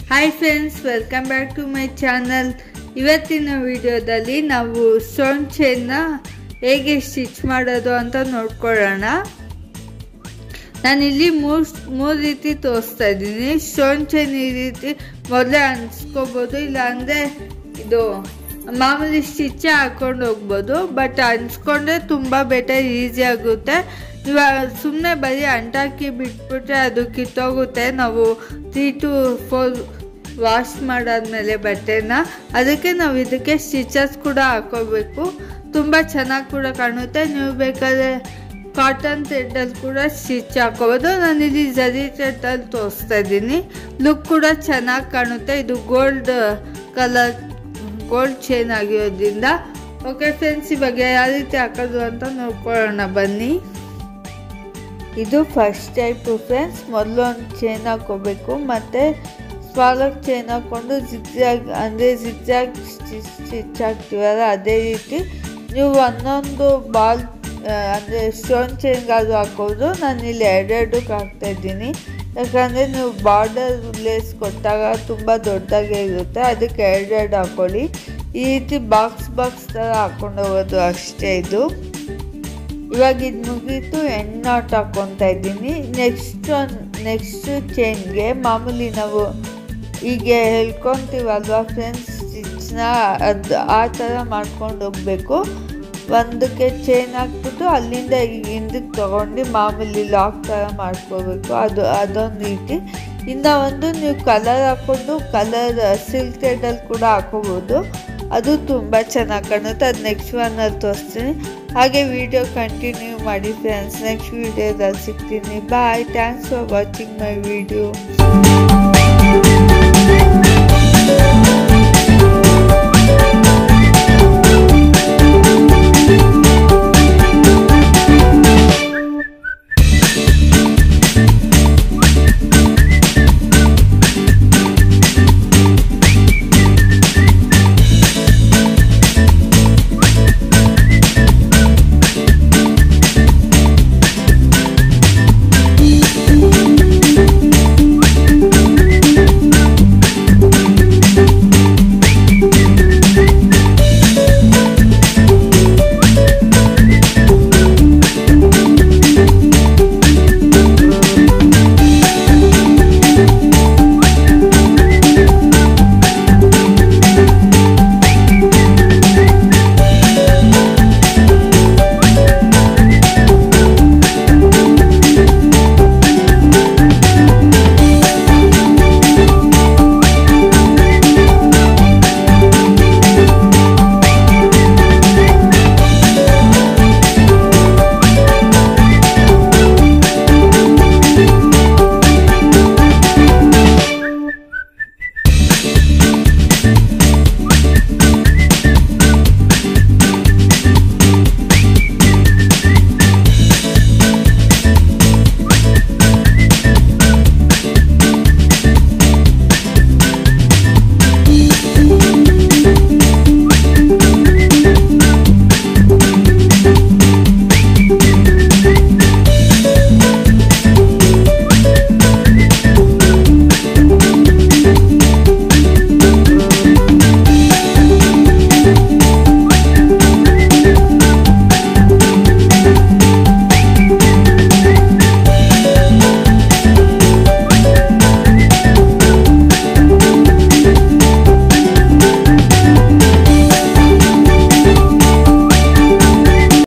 hi friends welcome back to my channel ಇವತ್ತಿನ ವಿಡಿಯೋದಲ್ಲಿ ನಾವು ಸ್ಟೋನ್ ಚೈನ್ನ ಹೇಗೆ ಸ್ಟಿಚ್ ಮಾಡೋದು ಅಂತ ನೋಡ್ಕೊಳ್ಳೋಣ ನಾನಿಲ್ಲಿ ಮೂರು ಮೂರು ರೀತಿ ತೋರಿಸ್ತಾ ಇದ್ದೀನಿ ಸ್ಟೋನ್ ಚೈನ್ ಈ ರೀತಿ ಮೊದಲೇ ಅನ್ಸ್ಕೋಬೋದು ಇಲ್ಲಾಂದರೆ ಇದು ಮಾಮೂಲಿ ಸ್ಟಿಚ್ಚೇ ಹಾಕೊಂಡು ಹೋಗ್ಬೋದು ಬಟ್ ಅನ್ಸ್ಕೊಂಡ್ರೆ ತುಂಬ ಬೆಟರ್ ಈಸಿ ಆಗುತ್ತೆ ಇವಾಗ ಸುಮ್ಮನೆ ಬರೀ ಅಂಟಾಕಿ ಬಿಟ್ಬಿಟ್ರೆ ಅದು ಕಿತ್ತೋಗುತ್ತೆ ನಾವು ತ್ರೀ ಟು ಫೋರ್ ವಾಶ್ ಮಾಡಾದ್ಮೇಲೆ ಬಟ್ಟೆನ ಅದಕ್ಕೆ ನಾವು ಇದಕ್ಕೆ ಸ್ಟಿಚಸ್ ಕೂಡ ಹಾಕೋಬೇಕು ತುಂಬ ಚೆನ್ನಾಗಿ ಕೂಡ ಕಾಣುತ್ತೆ ನೀವು ಬೇಕಾದ್ರೆ ಕಾಟನ್ ಥ್ರೆಡ್ಡಲ್ಲಿ ಕೂಡ ಸ್ಟಿಚ್ ಹಾಕೋಬೋದು ನಾನು ಇಲ್ಲಿ ಜರಿ ಥ್ರೆಡ್ಡಲ್ಲಿ ತೋರಿಸ್ತಾ ಇದ್ದೀನಿ ಲುಕ್ ಕೂಡ ಚೆನ್ನಾಗಿ ಕಾಣುತ್ತೆ ಇದು ಗೋಲ್ಡ್ ಕಲರ್ ಗೋಲ್ಡ್ ಚೈನ್ ಆಗಿರೋದ್ರಿಂದ ಓಕೆ ಫ್ರೆಂಡ್ಸ್ ಇವಾಗ ಯಾವ ರೀತಿ ಹಾಕೋದು ಅಂತ ನೋಡ್ಕೊಳ್ಳೋಣ ಬನ್ನಿ ಇದು ಫಸ್ಟ್ ಟೈಪು ಫ್ರೆಂಡ್ಸ್ ಮೊದಲು ಒಂದು ಚೈನ್ ಹಾಕೋಬೇಕು ಮತ್ತು ಸ್ವಾಲಕ್ ಚೈನ್ ಹಾಕ್ಕೊಂಡು ಜಿಗ್ಜಾಗ್ ಅಂದರೆ ಜಿಗ್ಜಾಗ್ ಸ್ಟಿಚ್ ಸ್ಟಿಚ್ ಹಾಕ್ತೀವಲ್ಲ ಅದೇ ರೀತಿ ನೀವು ಒಂದೊಂದು ಬಾಲ್ ಅಂದರೆ ಸ್ಟೋನ್ ಚೈನ್ಗಾದ್ರು ಹಾಕೋದು ನಾನು ಇಲ್ಲಿ ಎರಡೆರಡಕ್ಕೆ ಹಾಕ್ತಾಯಿದ್ದೀನಿ ಯಾಕಂದರೆ ನೀವು ಬಾರ್ಡರ್ ಲೇಸ್ ಕೊಟ್ಟಾಗ ತುಂಬ ದೊಡ್ಡದಾಗೇ ಇರುತ್ತೆ ಅದಕ್ಕೆ ಎರಡೆರಡು ಹಾಕ್ಕೊಳ್ಳಿ ಈ ರೀತಿ ಬಾಕ್ಸ್ ಬಾಕ್ಸ್ ಥರ ಹಾಕ್ಕೊಂಡು ಹೋಗೋದು ಅಷ್ಟೇ ಇದು ಇವಾಗ ಇದು ಮುಗೀತು ಎಣ್ಣೆ ನಾಟ್ ಹಾಕ್ಕೊತಾ ಇದ್ದೀನಿ ನೆಕ್ಸ್ಟ್ ಒಂದು ನೆಕ್ಸ್ಟ್ ಚೈನ್ಗೆ ಮಾಮೂಲಿ ನಾವು ಹೀಗೆ ಹೇಳ್ಕೊತೀವಲ್ವ ಫ್ರೆಂಡ್ಸ್ ಸ್ಟಿಚ್ನ ಅದು ಆ ಥರ ಮಾಡ್ಕೊಂಡು ಹೋಗಬೇಕು ಒಂದಕ್ಕೆ ಚೈನ್ ಹಾಕ್ಬಿಟ್ಟು ಅಲ್ಲಿಂದ ಹಿಂದಕ್ಕೆ ತೊಗೊಂಡು ಮಾಮೂಲಿ ಲಾಕ್ ಥರ ಮಾಡ್ಕೋಬೇಕು ಅದು ಅದೊಂದು ರೀತಿ ಇನ್ನು ಒಂದು ನೀವು ಕಲರ್ ಹಾಕ್ಕೊಂಡು ಕಲರ್ ಸಿಲ್ಕ್ ಥ್ರೆಡಲ್ಲಿ ಕೂಡ ಹಾಕೋಬೋದು ಅದು ತುಂಬ ಚೆನ್ನಾಗಿ ಕಾಣುತ್ತೆ ಅದು ನೆಕ್ಸ್ಟ್ ಒನ್ನಲ್ಲಿ ತೋರಿಸ್ತೀನಿ ಹಾಗೆ ವಿಡಿಯೋ ಕಂಟಿನ್ಯೂ ಮಾಡಿ ಫ್ರೆಂಡ್ಸ್ ನೆಕ್ಸ್ಟ್ ವಿಡಿಯೋದಲ್ಲಿ ಸಿಗ್ತೀನಿ bye thanks for watching my video